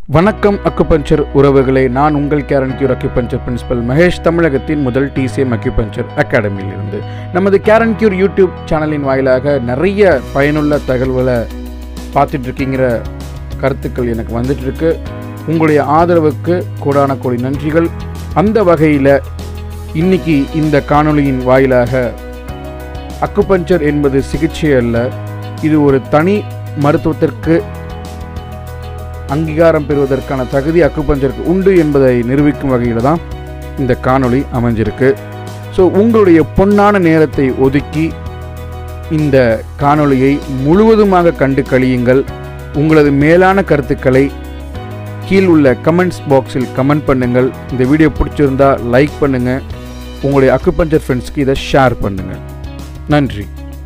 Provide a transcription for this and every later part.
வணக்கம் அக்குபஞ்சர் உறவுகளே நான் உங்கள் care and cure acupuncture principal Mahesh தமிழகத்தின் முதல் டிசிஎம் அக்குபஞ்சர் அகாடமியிலிருந்து நமது கேரன் கியூர் யூடியூப் சேனலின் வாயிலாக நிறைய பயனுள்ள தகவல்களை பார்த்துட்டு இருக்கீங்கிற கருத்துக்கள் எனக்கு வந்துட்டு இருக்கு உங்களுடைய ஆதரவுக்கு கோடான கோடி நன்றிகள் அந்த வகையில் இன்னைக்கு இந்த காணொளியின் வாயிலாக அக்குபஞ்சர் என்பது சிகிச்சை அல்ல இது ஒரு தனி மருத்துவத்திற்கு அங்கீகாரம் பெறுவதற்கான தகுதி அக்குபஞ்சருக்கு உண்டு என்பதை நிரூபிக்கும் வகையில் தான் இந்த காணொளி அமைஞ்சிருக்கு ஸோ உங்களுடைய பொன்னான நேரத்தை ஒதுக்கி இந்த காணொளியை முழுவதுமாக கண்டு கழியுங்கள் உங்களது மேலான கருத்துக்களை கீழ் உள்ள கமெண்ட்ஸ் பாக்ஸில் கமெண்ட் பண்ணுங்கள் இந்த வீடியோ பிடிச்சிருந்தா லைக் பண்ணுங்கள் உங்களுடைய அக்குபஞ்சர் ஃப்ரெண்ட்ஸ்க்கு இதை ஷேர் பண்ணுங்கள் நன்றி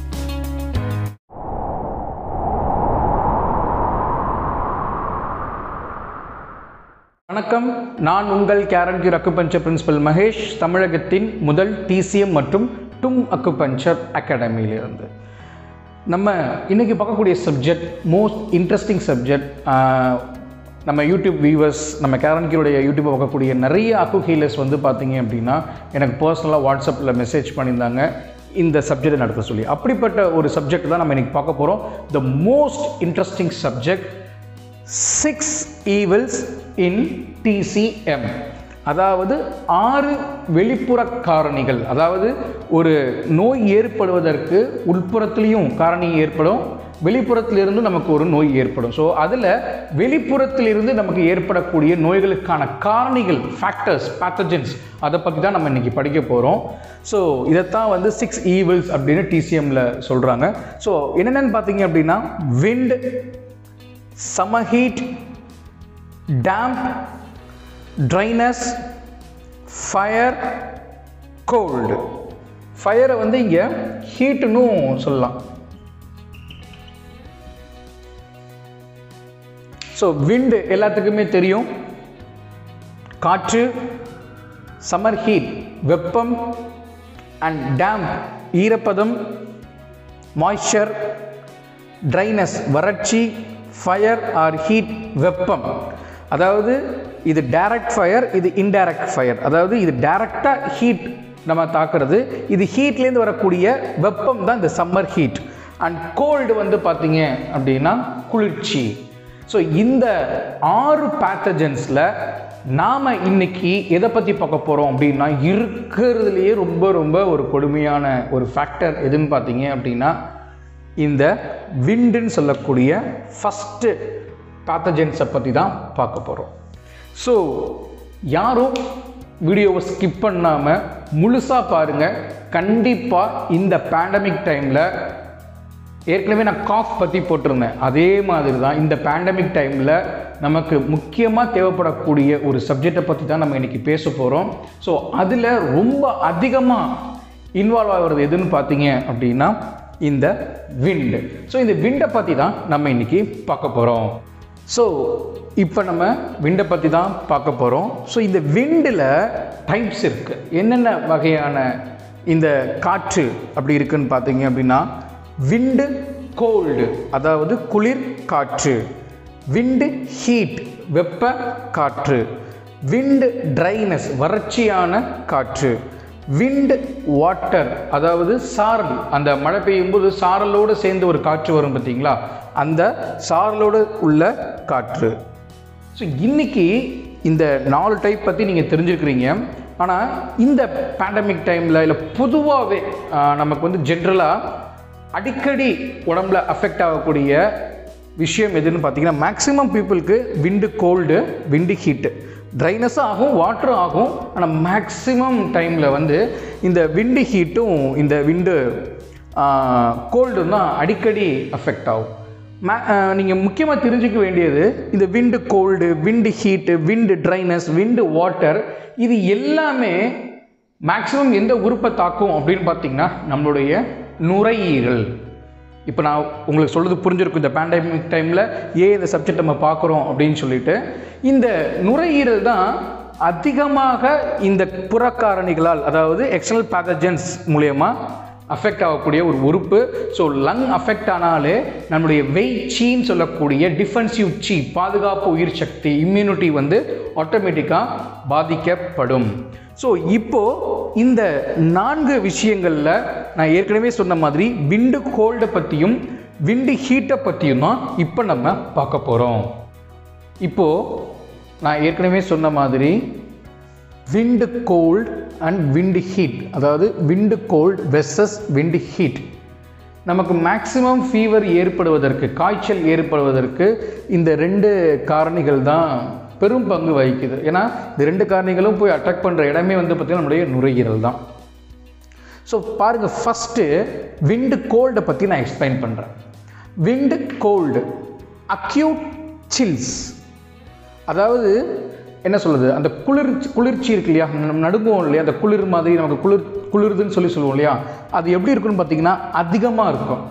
வணக்கம் நான் உங்கள் கேரண்கியூர் அக்குபஞ்சர் பிரின்சிபல் மகேஷ் தமிழகத்தின் முதல் டிசிஎம் மற்றும் டும் அக்குபஞ்சர் அகாடமியிலிருந்து நம்ம இன்னைக்கு பார்க்கக்கூடிய சப்ஜெக்ட் மோஸ்ட் இன்ட்ரெஸ்டிங் சப்ஜெக்ட் நம்ம யூடியூப் வியூவர்ஸ் நம்ம கேரன்கியோடைய யூடியூப்பை பார்க்கக்கூடிய நிறைய அக்கு ஹீலர்ஸ் வந்து பார்த்தீங்க அப்படின்னா எனக்கு பர்சனலாக வாட்ஸ்அப்பில் மெசேஜ் பண்ணியிருந்தாங்க இந்த சப்ஜெக்டை நடத்த சொல்லி அப்படிப்பட்ட ஒரு சப்ஜெக்ட் தான் நம்ம இன்னைக்கு பார்க்க போகிறோம் the most interesting subject six evils in TCM அதாவது ஆறு வெளிப்புற காரணிகள் அதாவது ஒரு நோய் ஏற்படுவதற்கு உட்புறத்துலேயும் காரணி ஏற்படும் வெளிப்புறத்திலிருந்து நமக்கு ஒரு நோய் ஏற்படும் ஸோ அதில் வெளிப்புறத்திலிருந்து நமக்கு ஏற்படக்கூடிய நோய்களுக்கான காரணிகள் ஃபேக்டர்ஸ் பேத்தஜென்ஸ் அதை பற்றி தான் நம்ம இன்னைக்கு படிக்க போகிறோம் ஸோ இதைத்தான் வந்து சிக்ஸ் ஈவில்ஸ் அப்படின்னு டிசிஎம்மில் சொல்கிறாங்க ஸோ என்னென்னு பார்த்தீங்க அப்படின்னா wind summer heat damp dryness fire cold ஃபயரை வந்து இங்கே ஹீட்டுன்னு சொல்லலாம் ஸோ விண்டு எல்லாத்துக்குமே தெரியும் காற்று சம்மர் ஹீட் வெப்பம் அண்ட் டேம்ப் ஈரப்பதம் மாய்ச்சர் ட்ரைனஸ் வறட்சி ஃபயர் ஆர் ஹீட் வெப்பம் அதாவது இது டைரக்ட் ஃபயர் இது இன்டைரக்ட் ஃபயர் அதாவது இது டைரக்டாக ஹீட் நம்ம தாக்குறது இது ஹீட்லேருந்து வரக்கூடிய வெப்பம் தான் இந்த சம்மர் ஹீட் அண்ட் கோல்டு வந்து பார்த்தீங்க அப்படின்னா குளிர்ச்சி ஸோ இந்த ஆறு பேத்தஜன்ஸில் நாம் இன்னைக்கு எதை பற்றி பார்க்க போகிறோம் அப்படின்னா இருக்கிறதுலையே ரொம்ப ரொம்ப ஒரு கொடுமையான ஒரு ஃபேக்டர் எதுன்னு பார்த்தீங்க அப்படின்னா இந்த விண்டுன்னு சொல்லக்கூடிய ஃபஸ்ட்டு பேத்தஜென்ஸை பற்றி தான் பார்க்க போகிறோம் ஸோ யாரும் வீடியோவை ஸ்கிப் பண்ணாமல் முழுசாக பாருங்கள் கண்டிப்பாக இந்த பேண்டமிக் டைமில் ஏற்கனவே நான் காஃப் பற்றி போட்டிருந்தேன் அதே மாதிரி தான் இந்த பேண்டமிக் டைமில் நமக்கு முக்கியமாக தேவைப்படக்கூடிய ஒரு சப்ஜெக்டை பற்றி தான் நம்ம இன்றைக்கி பேச போகிறோம் ஸோ அதில் ரொம்ப அதிகமாக இன்வால்வ் ஆகிறது எதுன்னு பார்த்தீங்க அப்படின்னா இந்த விண்டு ஸோ இந்த விண்டை பற்றி தான் நம்ம இன்றைக்கி பார்க்க போகிறோம் ஸோ இப்போ நம்ம விண்டை பற்றி தான் பார்க்க போகிறோம் ஸோ இந்த விண்டில் டைப்ஸ் இருக்குது என்னென்ன வகையான இந்த காற்று அப்படி இருக்குன்னு பார்த்தீங்க அப்படின்னா விண்டு கோல்டு அதாவது குளிர் காற்று விண்டு ஹீட் வெப்ப காற்று விண்டு ட்ரைனஸ் வறட்சியான காற்று விண்ட் வாட்டர் அதாவது சாரல் அந்த மழை பெய்யும் போது சாரலோடு சேர்ந்து ஒரு காற்று வரும் பார்த்தீங்களா அந்த சாரலோடு உள்ள காற்று ஸோ இன்னைக்கு இந்த நாலு டைப் பற்றி நீங்கள் தெரிஞ்சுருக்கிறீங்க ஆனால் இந்த பேண்டமிக் டைமில் இல்லை பொதுவாகவே நமக்கு வந்து ஜென்ரலாக அடிக்கடி உடம்புல அஃபெக்ட் ஆகக்கூடிய விஷயம் எதுன்னு பார்த்தீங்கன்னா மேக்ஸிமம் பீப்புளுக்கு விண்டு கோல்டு விண்டு ஹீட்டு ட்ரைனஸும் ஆகும் வாட்டரும் ஆகும் ஆனால் மேக்ஸிமம் டைமில் வந்து இந்த விண்டு ஹீட்டும் இந்த விண்டு கோல்டும் தான் அடிக்கடி அஃபெக்ட் ஆகும் மே நீங்கள் முக்கியமாக தெரிஞ்சுக்க வேண்டியது இந்த wind cold wind heat wind dryness wind water இது எல்லாமே மேக்ஸிமம் எந்த உறுப்பை தாக்கும் அப்படின்னு பார்த்தீங்கன்னா நம்மளுடைய நுரையீரல் இப்போ நான் உங்களுக்கு சொல்கிறது புரிஞ்சிருக்கும் இந்த பேண்டமிக் டைமில் ஏன் இந்த சப்ஜெக்ட் நம்ம பார்க்குறோம் அப்படின்னு சொல்லிட்டு இந்த நுரையீரல் தான் அதிகமாக இந்த புறக்காரணிகளால் அதாவது எக்ஸ்டர்னல் பேத்தஜென்ஸ் மூலயமா அஃபெக்ட் ஆகக்கூடிய ஒரு உறுப்பு ஸோ லங் அஃபெக்ட் ஆனாலே நம்மளுடைய வெய் சீன்னு சொல்லக்கூடிய டிஃபென்சிவ் சீ பாதுகாப்பு உயிர் சக்தி இம்யூனிட்டி வந்து ஆட்டோமேட்டிக்காக பாதிக்கப்படும் ஸோ இப்போ இந்த நான்கு விஷயங்களில் நான் ஏற்கனவே சொன்ன மாதிரி விண்டு கோல்டை பற்றியும் விண்டு ஹீட்டை பற்றியும் தான் இப்போ நம்ம பார்க்க போகிறோம் இப்போது நான் ஏற்கனவே சொன்ன மாதிரி wind cold and wind heat அதாவது wind cold versus wind heat நமக்கு மேக்ஸிமம் ஃபீவர் ஏற்படுவதற்கு காய்ச்சல் ஏற்படுவதற்கு இந்த ரெண்டு காரணிகள் தான் பெரும் பங்கு வகிக்குது ஏன்னா இந்த ரெண்டு காரணிகளும் போய் அட்டாக் பண்ணுற இடமே வந்து பார்த்திங்கன்னா நம்முடைய நுரையீரல் தான் ஸோ பாருங்கள் ஃபஸ்ட்டு விண்டு கோல்டை பற்றி நான் எக்ஸ்பிளைன் பண்ணுறேன் விண்டு கோல்டு அக்யூட் சில்ஸ் அதாவது என்ன சொல்லுது அந்த குளிர் குளிர்ச்சி இருக்கு இல்லையா நம்ம நடுங்குவோம் இல்லையா அந்த குளிர் மாதிரி நமக்கு குளிர் குளிருதுன்னு சொல்லி சொல்லுவோம் இல்லையா அது எப்படி இருக்குன்னு பார்த்தீங்கன்னா அதிகமாக இருக்கும்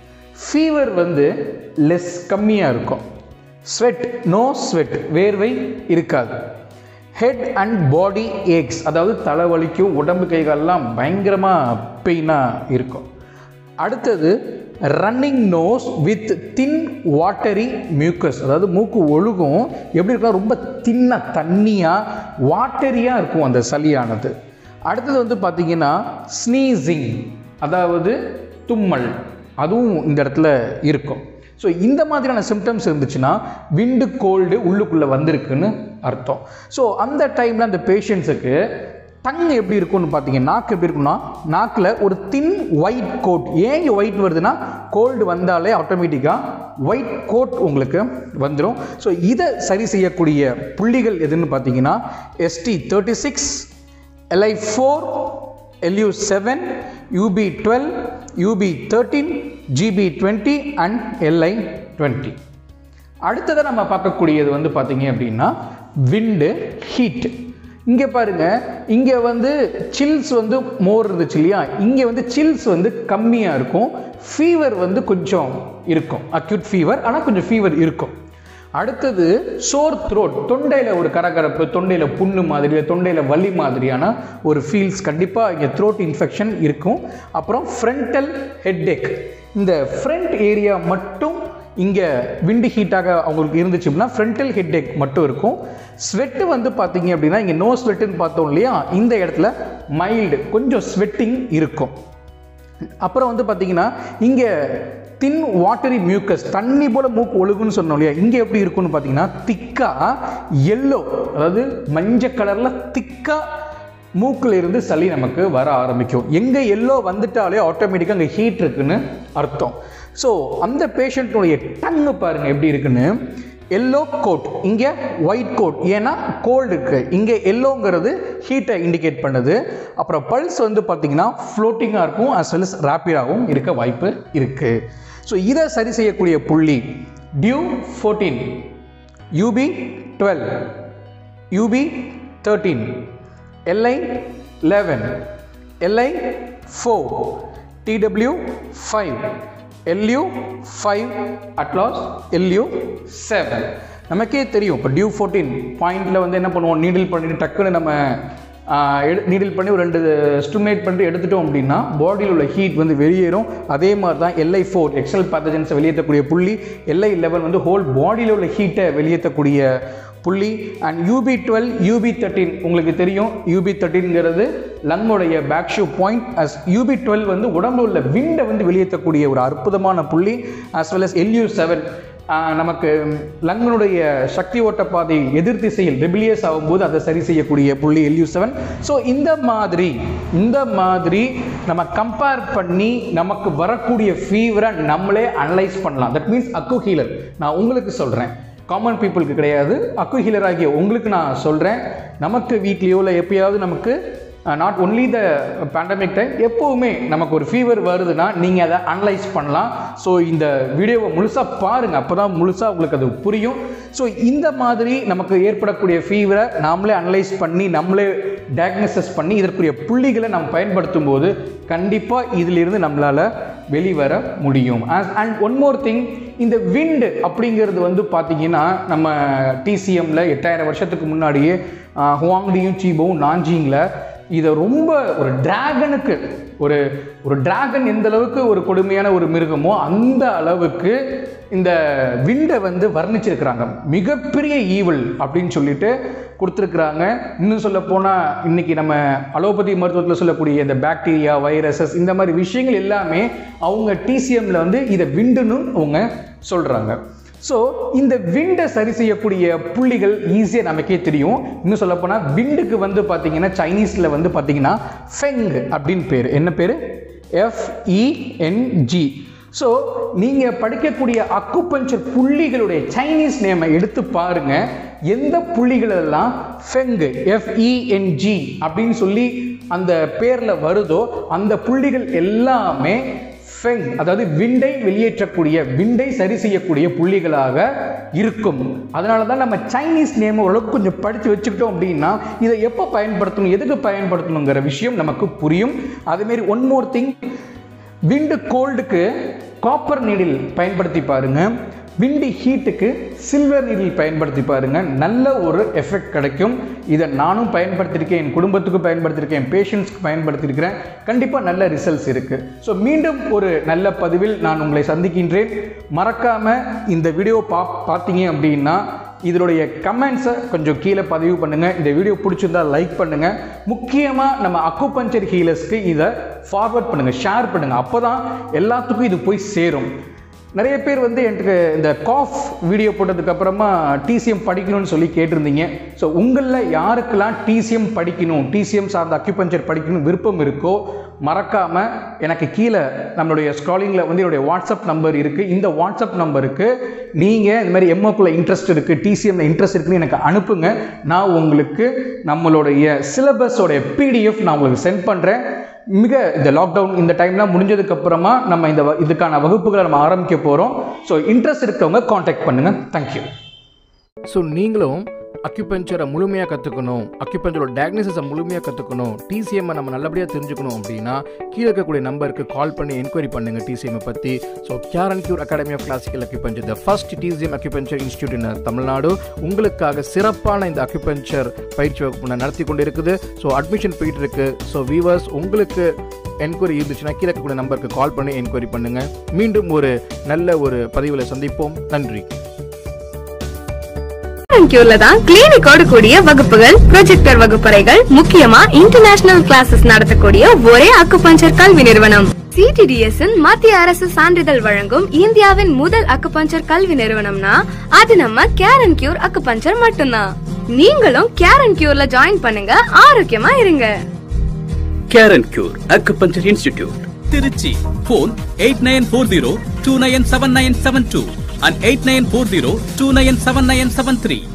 ஃபீவர் வந்து லெஸ் கம்மியாக இருக்கும் ஸ்வெட் நோ ஸ்வெட் வேர்வை இருக்காது ஹெட் அண்ட் பாடி ஏக்ஸ் அதாவது தலைவலிக்கும் உடம்பு கைகாலெலாம் பயங்கரமாக பெயினாக இருக்கும் அடுத்தது running nose with thin watery mucus அதாவது மூக்கு ஒழுகும் எப்படி இருக்குன்னா ரொம்ப தின்ன தண்ணியாக வாட்டரியாக இருக்கும் அந்த சளியானது அடுத்தது வந்து பார்த்திங்கன்னா ஸ்னீசிங் அதாவது தும்மல் அதுவும் இந்த இடத்துல இருக்கும் ஸோ இந்த மாதிரியான சிம்டம்ஸ் இருந்துச்சுன்னா விண்டு கோல்டு உள்ளுக்குள்ளே வந்திருக்குன்னு அர்த்தம் ஸோ அந்த டைமில் அந்த பேஷண்ட்ஸுக்கு டங் எப்படி இருக்கும்னு பார்த்தீங்கன்னா நாக்கு எப்படி இருக்கும்னா நாக்கில் ஒரு தின் ஒயிட் கோட் ஏன் இங்கே ஒயிட் வருதுன்னா கோல்டு வந்தாலே ஆட்டோமேட்டிக்காக ஒயிட் கோட் உங்களுக்கு வந்துடும் ஸோ இதை சரி செய்யக்கூடிய புள்ளிகள் எதுன்னு பார்த்தீங்கன்னா ST thirty six LI four LU seven UB twelve UB thirteen GB twenty and LI twenty அடுத்ததாக நம்ம பார்க்கக்கூடியது வந்து பார்த்தீங்க அப்படின்னா விண்டு ஹீட் இங்கே பாருங்க இங்கே வந்து சில்ஸ் வந்து மோர் இருந்துச்சு இல்லையா இங்கே வந்து சில்ஸ் வந்து கம்மியாக இருக்கும் ஃபீவர் வந்து கொஞ்சம் இருக்கும் அக்யூட் ஃபீவர் ஆனால் கொஞ்சம் ஃபீவர் இருக்கும் அடுத்தது சோர் த்ரோட் தொண்டையில் ஒரு கரகரப்பு தொண்டையில் புண்ணு மாதிரி தொண்டையில் வலி மாதிரியான ஒரு ஃபீல்ஸ் கண்டிப்பாக இங்கே த்ரோட் இன்ஃபெக்ஷன் இருக்கும் அப்புறம் ஃப்ரண்டல் ஹெட்டேக் இந்த ஃப்ரண்ட் ஏரியா மட்டும் இங்கே விண்டு ஹீட்டாக அவங்களுக்கு இருந்துச்சு அப்படின்னா ஃப்ரண்டல் ஹெட்டேக் மட்டும் இருக்கும் ஸ்வெட்டு வந்து பார்த்தீங்க அப்படின்னா இங்கே நோ ஸ்வெட்டுன்னு பார்த்தோம் இல்லையா இந்த இடத்துல மைல்டு கொஞ்சம் ஸ்வெட்டிங் இருக்கும் அப்புறம் வந்து பார்த்தீங்கன்னா இங்கே தின் வாட்டரி மியூக்கஸ் தண்ணி போல மூக்கு ஒழுகுன்னு சொன்னோம் இல்லையா இங்கே எப்படி இருக்கும்னு பார்த்தீங்கன்னா திக்காக எல்லோ அதாவது மஞ்சள் கலரில் திக்காக மூக்கில் இருந்து சளி நமக்கு வர ஆரம்பிக்கும் எங்கே எல்லோ வந்துட்டாலே ஆட்டோமேட்டிக்காக அங்கே ஹீட் இருக்குன்னு அர்த்தம் ஸோ அந்த பேஷண்ட்டுடைய டங்கு பாருங்கள் எப்படி இருக்குன்னு எல்லோ கோட் இங்கே ஒயிட் கோட் ஏன்னா கோல்டு இருக்கு இங்கே எல்லோங்கிறது ஹீட்டை இண்டிகேட் பண்ணுது அப்புறம் பல்ஸ் வந்து பார்த்தீங்கன்னா ஃப்ளோட்டிங்காக இருக்கும் அஸ் வெல் அஸ் ரேப்பிடாகவும் இருக்க வாய்ப்பு இருக்குது ஸோ இதை சரி செய்யக்கூடிய புள்ளி DU fourteen UB twelve UB thirteen LI eleven LI four TW five LU five at last LU seven நமக்கே தெரியும் இப்போ டியூ ஃபோர்டீன் பாயிண்டில் வந்து என்ன பண்ணுவோம் நீடில் பண்ணிட்டு டக்குன்னு நம்ம நீடில் பண்ணி ஒரு ரெண்டு ஸ்டிமுலேட் பண்ணிட்டு எடுத்துட்டோம் அப்படின்னா பாடியில் உள்ள ஹீட் வந்து வெளியேறும் அதே மாதிரி தான் எல்ஐ ஃபோர் எக்ஸல் பேத்தஜன்ஸை வெளியேற்றக்கூடிய புள்ளி எல்ஐ லெவன் வந்து ஹோல் பாடியில் உள்ள ஹீட்டை வெளியேற்றக்கூடிய புள்ளி and UB twelve UB thirteen உங்களுக்கு தெரியும் யூபி தேர்ட்டின்ங்கிறது லங்கோடைய பேக் ஷூ பாயிண்ட் அஸ் யூபி டுவெல் வந்து உடம்புல உள்ள விண்டை வந்து வெளியேற்றக்கூடிய ஒரு அற்புதமான புள்ளி as well as LU seven நமக்கு லங்கனுடைய சக்தி ஓட்ட பாதை எதிர் திசையில் ரெபிலியஸ் ஆகும்போது அதை சரி செய்யக்கூடிய புள்ளி எல்யூ செவன் ஸோ இந்த மாதிரி இந்த மாதிரி நம்ம கம்பேர் பண்ணி நமக்கு வரக்கூடிய ஃபீவரை நம்மளே அனலைஸ் பண்ணலாம் தட் மீன்ஸ் அக்கு ஹீலர் நான் உங்களுக்கு சொல்கிறேன் காமன் பீப்புளுக்கு கிடையாது அக்கு ஹீலர் ஆகிய உங்களுக்கு நான் சொல்கிறேன் நமக்கு வீட்லேயோ இல்லை எப்பயாவது நமக்கு not only the pandemic time எப்போவுமே நமக்கு ஒரு ஃபீவர் வருதுன்னா நீங்கள் அதை அனலைஸ் பண்ணலாம் ஸோ இந்த வீடியோவை முழுசாக பாருங்கள் அப்போ தான் முழுசாக உங்களுக்கு அது புரியும் ஸோ இந்த மாதிரி நமக்கு ஏற்படக்கூடிய ஃபீவரை நாமளே அனலைஸ் பண்ணி நம்மளே டயக்னோசிஸ் பண்ணி இதற்குரிய புள்ளிகளை நம்ம பயன்படுத்தும் போது கண்டிப்பாக இதிலிருந்து நம்மளால் வெளிவர முடியும் அண்ட் ஒன் மோர் திங் இந்த விண்டு அப்படிங்கிறது வந்து பார்த்தீங்கன்னா நம்ம டிசிஎம்ல எட்டாயிரம் வருஷத்துக்கு முன்னாடியே ஹுவாங்டியும் சீபோவும் நாஞ்சிங்கில் இதை ரொம்ப ஒரு டிராகனுக்கு ஒரு ஒரு டிராகன் எந்த அளவுக்கு ஒரு கொடுமையான ஒரு மிருகமோ அந்த அளவுக்கு இந்த விண்டை வந்து வர்ணிச்சிருக்கிறாங்க மிகப்பெரிய ஈவில் அப்படின்னு சொல்லிட்டு கொடுத்துருக்குறாங்க இன்னும் சொல்ல போனால் இன்னைக்கு நம்ம அலோபதி மருத்துவத்தில் சொல்லக்கூடிய இந்த பாக்டீரியா வைரஸஸ் இந்த மாதிரி விஷயங்கள் எல்லாமே அவங்க டிசிஎம்ல வந்து இதை விண்டுன்னு அவங்க சொல்கிறாங்க ஸோ இந்த விண்டை சரி செய்யக்கூடிய புள்ளிகள் ஈஸியாக நமக்கே தெரியும் இன்னும் சொல்லப்போனால் விண்டுக்கு வந்து பார்த்தீங்கன்னா சைனீஸில் வந்து பார்த்தீங்கன்னா ஃபெங் அப்படின்னு பேர் என்ன பேர் எஃப்இஎன்ஜி ஸோ நீங்கள் படிக்கக்கூடிய அக்குபஞ்சர் புள்ளிகளுடைய சைனீஸ் நேமை எடுத்து பாருங்க எந்த புள்ளிகளெல்லாம் ஃபெங்கு எஃப்இஎன்ஜி அப்படின்னு சொல்லி அந்த பேரில் வருதோ அந்த புள்ளிகள் எல்லாமே ஃபெங் அதாவது விண்டை வெளியேற்றக்கூடிய விண்டை சரி செய்யக்கூடிய புள்ளிகளாக இருக்கும் அதனால தான் நம்ம சைனீஸ் நேம் ஓரளவுக்கு கொஞ்சம் படித்து வச்சுக்கிட்டோம் அப்படின்னா இதை எப்போ பயன்படுத்தணும் எதுக்கு பயன்படுத்தணுங்கிற விஷயம் நமக்கு புரியும் அதேமாரி ஒன் மோர் திங் விண்டு கோல்டுக்கு காப்பர் நீடில் பயன்படுத்தி பாருங்க விண்டு ஹீட்டுக்கு சில்வர் நீடில் பயன்படுத்தி பாருங்க நல்ல ஒரு எஃபெக்ட் கிடைக்கும் இதை நானும் பயன்படுத்தியிருக்கேன் என் குடும்பத்துக்கு பயன்படுத்தியிருக்கேன் என் பேஷண்ட்ஸ்க்கு பயன்படுத்தியிருக்கிறேன் கண்டிப்பாக நல்ல ரிசல்ட்ஸ் இருக்குது ஸோ மீண்டும் ஒரு நல்ல பதிவில் நான் உங்களை சந்திக்கின்றேன் மறக்காமல் இந்த வீடியோ பா பார்த்தீங்க அப்படின்னா இதனுடைய கமெண்ட்ஸை கொஞ்சம் கீழே பதிவு பண்ணுங்கள் இந்த வீடியோ பிடிச்சிருந்தா லைக் பண்ணுங்கள் முக்கியமாக நம்ம அக்குபஞ்சர் ஹீலர்ஸ்க்கு இதை ஃபார்வர்ட் பண்ணுங்கள் ஷேர் பண்ணுங்கள் அப்போ தான் எல்லாத்துக்கும் இது போய் சேரும் நிறைய பேர் வந்து எனக்கு இந்த காஃப் வீடியோ போட்டதுக்கப்புறமா டிசிஎம் படிக்கணும்னு சொல்லி கேட்டிருந்தீங்க ஸோ உங்களில் யாருக்கெல்லாம் டிசிஎம் படிக்கணும் டிசிஎம் சார்ந்த அக்யூபஞ்சர் படிக்கணும் விருப்பம் இருக்கோ மறக்காமல் எனக்கு கீழே நம்மளுடைய ஸ்க்ராலிங்கில் வந்து என்னுடைய வாட்ஸ்அப் நம்பர் இருக்குது இந்த வாட்ஸ்அப் நம்பருக்கு நீங்கள் இந்த மாதிரி எம்ஓக்குள்ள இன்ட்ரெஸ்ட் இருக்குது டிசிஎம்ல இன்ட்ரெஸ்ட் இருக்குன்னு எனக்கு அனுப்புங்க நான் உங்களுக்கு நம்மளுடைய சிலபஸோடைய பிடிஎஃப் நான் உங்களுக்கு சென்ட் பண்ணுறேன் மிக இந்த லாக்டவுன் இந்த டைம்லாம் முடிஞ்சதுக்கு அப்புறமா நம்ம இந்த வ- இதுக்கான வகுப்புகளை நம்ம ஆரம்பிக்க போகிறோம் ஸோ இன்ட்ரெஸ்ட் இருக்கவங்க காண்டாக்ட் பண்ணுங்கள் தேங்க்யூ ஸோ நீங்களும் அக்யூபஞ்சரை முழுமையாக கற்றுக்கணும் அக்யூபஞ்சரோட டயக்னோசிஸை முழுமையாக கற்றுக்கணும் டிசிஎம்மை நம்ம நல்லபடியாக தெரிஞ்சுக்கணும் அப்படின்னா கீழே இருக்கக்கூடிய நம்பருக்கு கால் பண்ணி என்கொயரி பண்ணுங்கள் டிசிஎம்மை பற்றி so care and cure academy of classical acupuncture the first TCM acupuncture institute in Tamil Nadu உங்களுக்காக சிறப்பான இந்த அக்யூபஞ்சர் பயிற்சி வகுப்பு நான் நடத்தி கொண்டு இருக்குது ஸோ அட்மிஷன் போயிட்டு இருக்கு ஸோ வீவர்ஸ் உங்களுக்கு என்கொயரி இருந்துச்சுன்னா கீழே இருக்கக்கூடிய நம்பருக்கு கால் பண்ணி என்கொயரி பண்ணுங்கள் மீண்டும் ஒரு நல்ல ஒரு பதிவில் சந்திப்போம் நன்றி கியூர்ல தான் கிளினிக்கோடு கூடிய வகுப்புகள் ப்ரொஜெக்டர் வகுப்பறைகள் முக்கியமா இன்டர்நேஷனல் கிளாஸஸ் நடத்தக்கூடிய ஒரே அக்குபஞ்சர் கல்வி நிறுவனம் சிடிடிஎஸ் மத்திய அரசு சான்றிதழ் வழங்கும் இந்தியாவின் முதல் அக்குபஞ்சர் கல்வி நிறுவனம்னா அது நம்ம கேர் அண்ட் கியூர் அக்குபஞ்சர் மட்டும்தான் நீங்களும் கேர் அண்ட் கியூர்ல ஜாயின் பண்ணுங்க ஆரோக்கியமா இருங்க care and cure acupuncture institute Trichy phone eight nine four zero two nine seven nine seven two and eight nine four zero two nine seven nine seven three